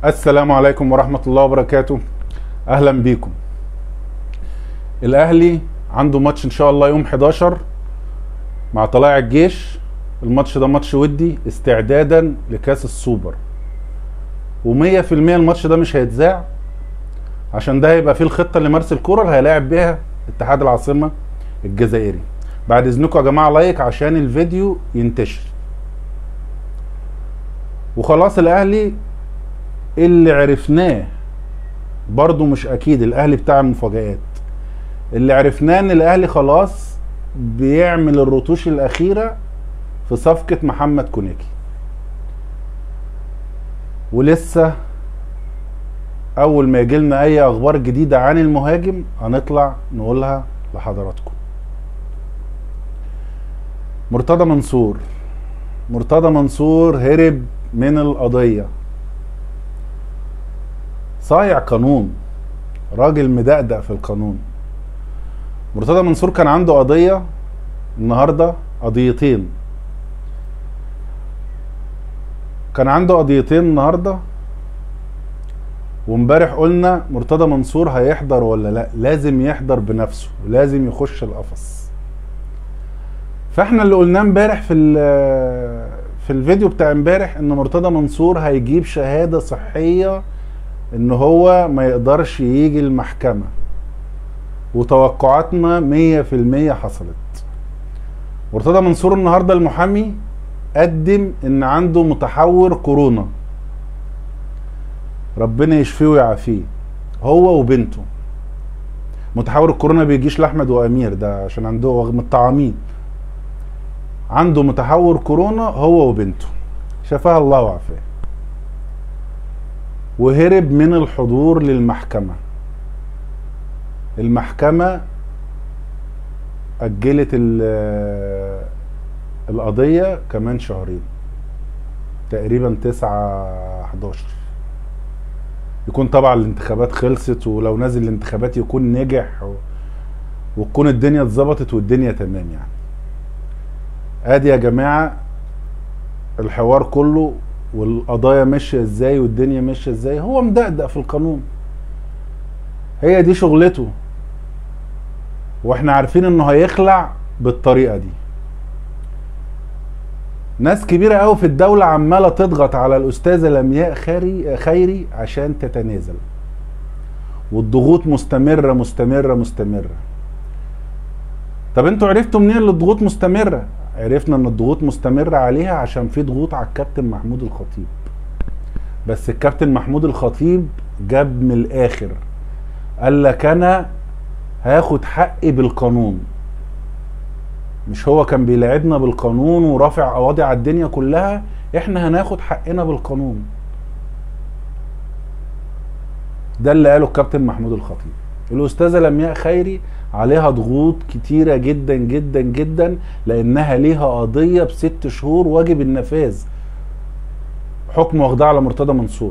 السلام عليكم ورحمة الله وبركاته أهلا بيكم الأهلي عنده ماتش إن شاء الله يوم 11 مع طلائع الجيش الماتش ده ماتش ودي استعدادا لكاس السوبر ومية في المية الماتش ده مش هيتذاع عشان ده هيبقى فيه الخطة اللي مارس الكورة اللي هيلاعب بيها اتحاد العاصمة الجزائري بعد اذنكم يا جماعة لايك عشان الفيديو ينتشر وخلاص الاهلي اللي عرفناه برضو مش اكيد الاهلي بتاع المفاجآت اللي عرفناه ان الاهلي خلاص بيعمل الرتوش الاخيرة في صفقة محمد كونيكي ولسه اول ما يجي لنا اي اخبار جديدة عن المهاجم هنطلع نقولها لحضراتكم مرتضى منصور مرتضى منصور هرب من القضية صايع قانون راجل مدقدق في القانون مرتضى منصور كان عنده قضية النهاردة قضيتين كان عنده قضيتين النهاردة وامبارح قلنا مرتضى منصور هيحضر ولا لا لازم يحضر بنفسه لازم يخش القفص فاحنا اللي قلناه امبارح في في الفيديو بتاع امبارح ان مرتضى منصور هيجيب شهادة صحية ان هو ما يقدرش يجي المحكمة وتوقعاتنا مية في المية حصلت مرتضى منصور النهاردة المحامي قدم ان عنده متحور كورونا ربنا يشفيه ويعافيه هو وبنته متحور الكورونا بيجيش لاحمد وامير ده عشان عنده متطعمين عنده متحور كورونا هو وبنته شفاها الله وعافاه وهرب من الحضور للمحكمة المحكمة أجلت القضية كمان شهرين تقريبا تسعة 11 يكون طبعا الانتخابات خلصت ولو نازل الانتخابات يكون نجح وتكون الدنيا اتظبطت والدنيا تمام يعني ادي يا جماعه الحوار كله والقضايا ماشيه ازاي والدنيا ماشيه ازاي هو مدقدق في القانون هي دي شغلته واحنا عارفين انه هيخلع بالطريقه دي ناس كبيرة قوي في الدولة عمالة تضغط على الأستاذة لمياء خيري خيري عشان تتنازل والضغوط مستمرة مستمرة مستمرة طب انتوا عرفتوا منين ان الضغوط مستمرة؟ عرفنا ان الضغوط مستمرة عليها عشان في ضغوط على الكابتن محمود الخطيب بس الكابتن محمود الخطيب جاب من الاخر قال لك انا هاخد حقي بالقانون مش هو كان بيلاعبنا بالقانون ورافع قواضي على الدنيا كلها احنا هناخد حقنا بالقانون ده اللي قاله الكابتن محمود الخطيب الاستاذه لمياء خيري عليها ضغوط كتيره جدا جدا جدا لانها ليها قضيه بست شهور واجب النفاذ حكم واخدها على مرتضى منصور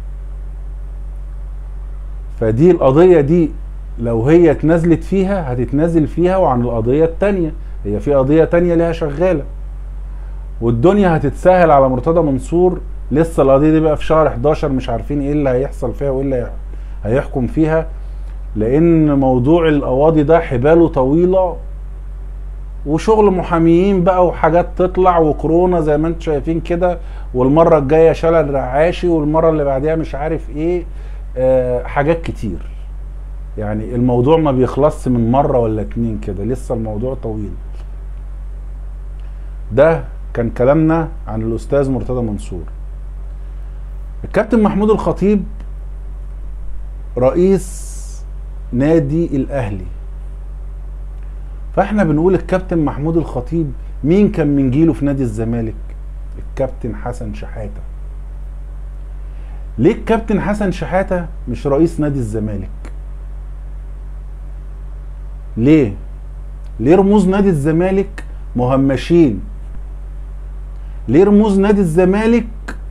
فدي القضيه دي لو هي اتنازلت فيها هتتنازل فيها وعن القضيه التانيه هي في قضيه تانيه ليها شغاله والدنيا هتتسهل على مرتضى منصور لسه القضيه دي بقى في شهر 11 مش عارفين ايه اللي هيحصل فيها وايه اللي هيحكم فيها لان موضوع القواضي ده حباله طويله وشغل محاميين بقى وحاجات تطلع وكورونا زي ما انتم شايفين كده والمره الجايه شلل رعاشي والمره اللي بعديها مش عارف ايه آه حاجات كتير يعني الموضوع ما بيخلصش من مره ولا اتنين كده لسه الموضوع طويل ده كان كلامنا عن الاستاذ مرتضى منصور الكابتن محمود الخطيب رئيس نادي الاهلي فاحنا بنقول الكابتن محمود الخطيب مين كان من جيله في نادي الزمالك الكابتن حسن شحاته ليه الكابتن حسن شحاته مش رئيس نادي الزمالك ليه ليه رموز نادي الزمالك مهمشين ليه رموز نادي الزمالك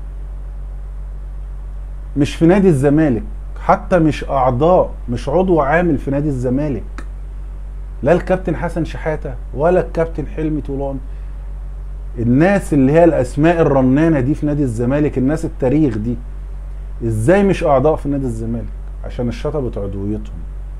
مش في نادي الزمالك حتى مش اعضاء مش عضو عامل في نادي الزمالك لا الكابتن حسن شحاته ولا الكابتن حلمي طولان الناس اللي هي الاسماء الرنانه دي في نادي الزمالك الناس التاريخ دي ازاي مش اعضاء في نادي الزمالك عشان اشتطبت عضويتهم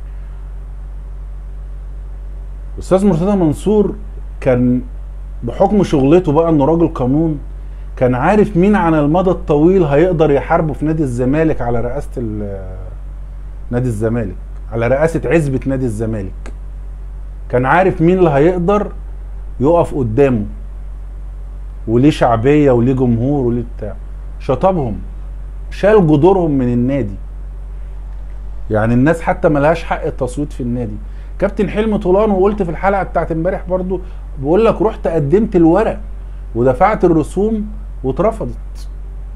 استاذ مرتضى منصور كان بحكم شغلته بقى انه راجل قانون كان عارف مين على المدى الطويل هيقدر يحاربه في نادي الزمالك على رئاسه ال- نادي الزمالك على رئاسه عزبه نادي الزمالك كان عارف مين اللي هيقدر يقف قدامه وليه شعبيه وليه جمهور وليه بتاع شطبهم شال جذورهم من النادي يعني الناس حتى ملهاش حق التصويت في النادي كابتن حلمي طولان وقلت في الحلقه بتاعت امبارح برضو بقول لك رحت قدمت الورق ودفعت الرسوم واترفضت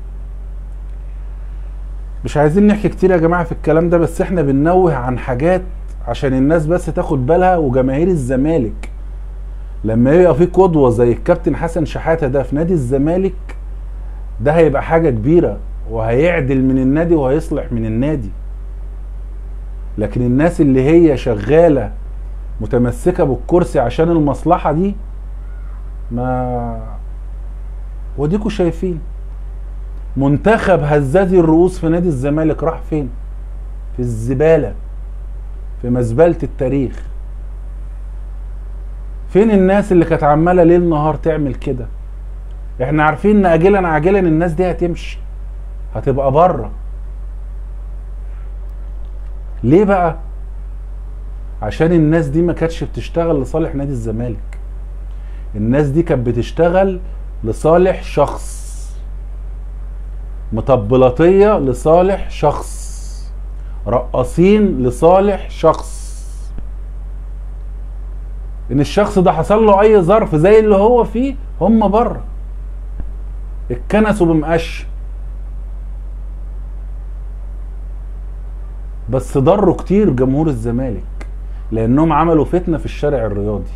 مش عايزين نحكي كتير يا جماعه في الكلام ده بس احنا بننوه عن حاجات عشان الناس بس تاخد بالها وجماهير الزمالك لما يبقى في قدوه زي الكابتن حسن شحاته ده في نادي الزمالك ده هيبقى حاجه كبيره وهيعدل من النادي وهيصلح من النادي لكن الناس اللي هي شغاله متمسكه بالكرسي عشان المصلحه دي ما وديكوا شايفين منتخب هزازي الرؤوس في نادي الزمالك راح فين في الزباله في مزبله التاريخ فين الناس اللي كانت عماله ليل نهار تعمل كده احنا عارفين ان اجلا عاجلا الناس دي هتمشي هتبقى بره ليه بقى عشان الناس دي ما كانتش بتشتغل لصالح نادي الزمالك الناس دي كانت بتشتغل لصالح شخص مطبلاتية لصالح شخص رقاصين لصالح شخص ان الشخص ده حصل له اي ظرف زي اللي هو فيه هم بره اتكنسوا بمقش بس ضروا كتير جمهور الزمالك لانهم عملوا فتنه في الشارع الرياضي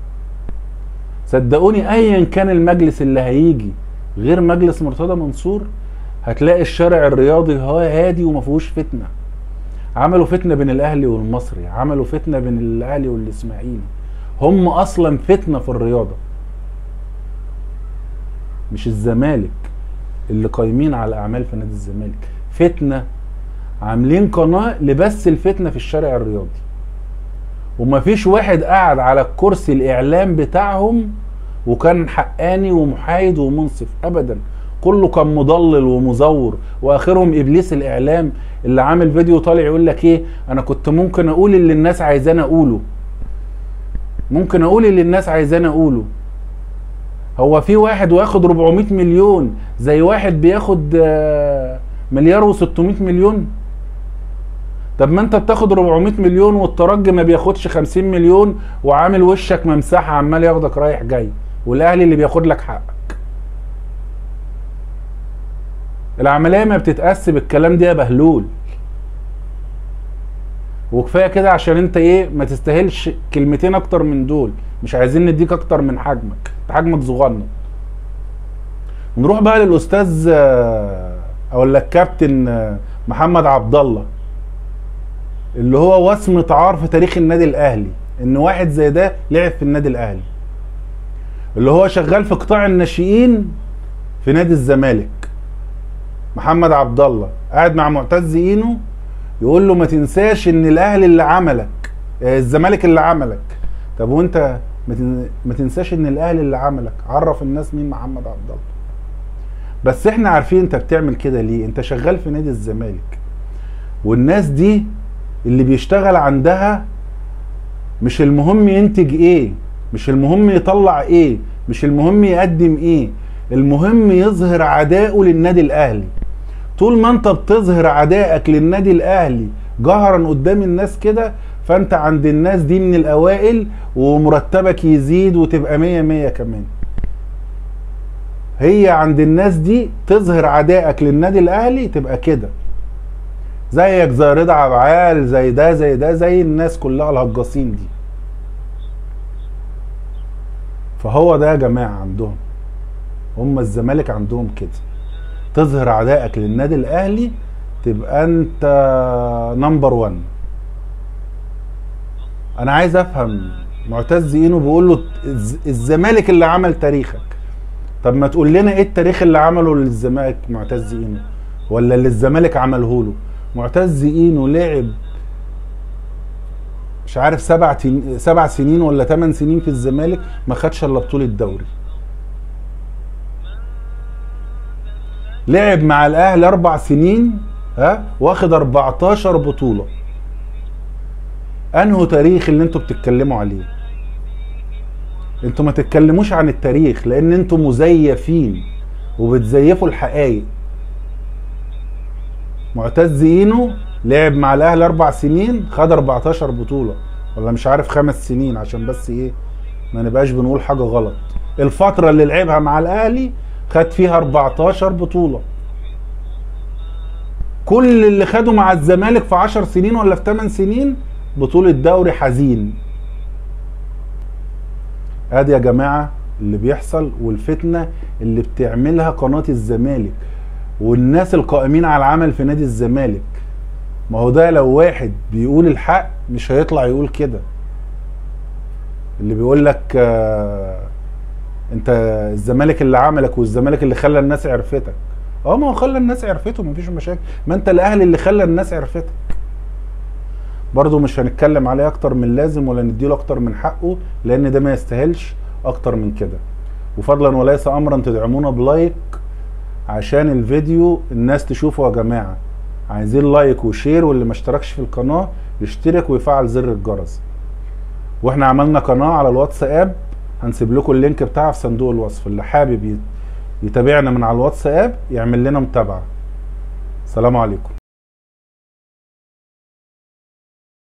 صدقوني ايا كان المجلس اللي هيجي غير مجلس مرتضى منصور هتلاقي الشارع الرياضي هو هادي وما فيهوش فتنه عملوا فتنه بين الاهلي والمصري عملوا فتنه بين الاهلي والاسماعيلي هم اصلا فتنه في الرياضه مش الزمالك اللي قايمين على اعمال في نادي الزمالك فتنه عاملين قناه لبث الفتنه في الشارع الرياضي ومفيش واحد قاعد على الكرسي الاعلام بتاعهم وكان حقاني ومحايد ومنصف ابدا كله كان مضلل ومزور واخرهم ابليس الاعلام اللي عامل فيديو طالع يقول لك ايه انا كنت ممكن اقول اللي الناس عايزاني اقوله ممكن اقول اللي الناس عايزاني اقوله هو في واحد واخد 400 مليون زي واحد بياخد آه، مليار و600 مليون طب ما انت بتاخد 400 مليون والترجي ما بياخدش 50 مليون وعامل وشك ممسحه عمال ياخدك رايح جاي والاهلي اللي بياخد لك حقك العمليه ما بتتقاس بالكلام ده يا بهلول وكفايه كده عشان انت ايه ما تستاهلش كلمتين اكتر من دول مش عايزين نديك اكتر من حجمك انت حجمك صغنن نروح بقى للاستاذ آه، اقول لك كابتن آه، محمد عبد الله اللي هو وسمة عار في تاريخ النادي الاهلي ان واحد زي ده لعب في النادي الاهلي اللي هو شغال في قطاع الناشئين في نادي الزمالك محمد عبد الله قاعد مع معتز اينو يقول له ما تنساش ان الاهلي اللي عملك آه، الزمالك اللي عملك طب وانت ما تن- ما تنساش ان الاهلي اللي عملك عرف الناس مين محمد عبد الله بس احنا عارفين انت بتعمل كده ليه انت شغال في نادي الزمالك والناس دي اللي بيشتغل عندها مش المهم ينتج ايه مش المهم يطلع ايه مش المهم يقدم ايه المهم يظهر عدائه للنادي الاهلي طول ما انت بتظهر عدائك للنادي الاهلي جهرا قدام الناس كده فانت عند الناس دي من الاوائل ومرتبك يزيد وتبقى مية مية كمان هي عند الناس دي تظهر عدائك للنادي الاهلي تبقى كده زيك زي رضا عبعال زي ده زي ده زي الناس كلها الهجاصين دي فهو ده يا جماعه عندهم هم الزمالك عندهم كده تظهر عدائك للنادي الاهلي تبقى انت نمبر 1 انا عايز افهم معتز اينو بيقول له الز- الزمالك اللي عمل تاريخك طب ما تقول لنا ايه التاريخ اللي عمله للزمالك معتز اينو ولا اللي الزمالك عمله له معتز اينو لعب مش عارف سبع تن... سبع سنين ولا ثمان سنين في الزمالك ما خدش الا بطوله دوري لعب مع الاهلي اربع سنين ها واخد 14 بطوله انهو تاريخ اللي انتوا بتتكلموا عليه انتوا ما تتكلموش عن التاريخ لان انتوا مزيفين وبتزيفوا الحقائق معتز اينو لعب مع الاهلي اربع سنين خد 14 بطوله ولا مش عارف خمس سنين عشان بس ايه ما نبقاش بنقول حاجه غلط الفتره اللي لعبها مع الاهلي خد فيها 14 بطوله كل اللي خده مع الزمالك في 10 سنين ولا في 8 سنين بطوله دوري حزين ادي يا جماعه اللي بيحصل والفتنه اللي بتعملها قناه الزمالك والناس القائمين على العمل في نادي الزمالك ما هو ده لو واحد بيقول الحق مش هيطلع يقول كده اللي بيقول لك آه انت الزمالك اللي عملك والزمالك اللي خلى الناس عرفتك اه ما هو خلى الناس عرفته مفيش مشاكل ما انت الاهلي اللي خلى الناس عرفتك برضه مش هنتكلم عليه اكتر من لازم ولا نديله اكتر من حقه لان ده ما يستاهلش اكتر من كده وفضلا وليس امرا تدعمونا بلايك عشان الفيديو الناس تشوفه يا جماعه عايزين لايك وشير واللي ما اشتركش في القناه يشترك ويفعل زر الجرس واحنا عملنا قناه على الواتساب هنسيب لكم اللينك بتاعها في صندوق الوصف اللي حابب يتابعنا من على الواتساب يعمل لنا متابعه سلام عليكم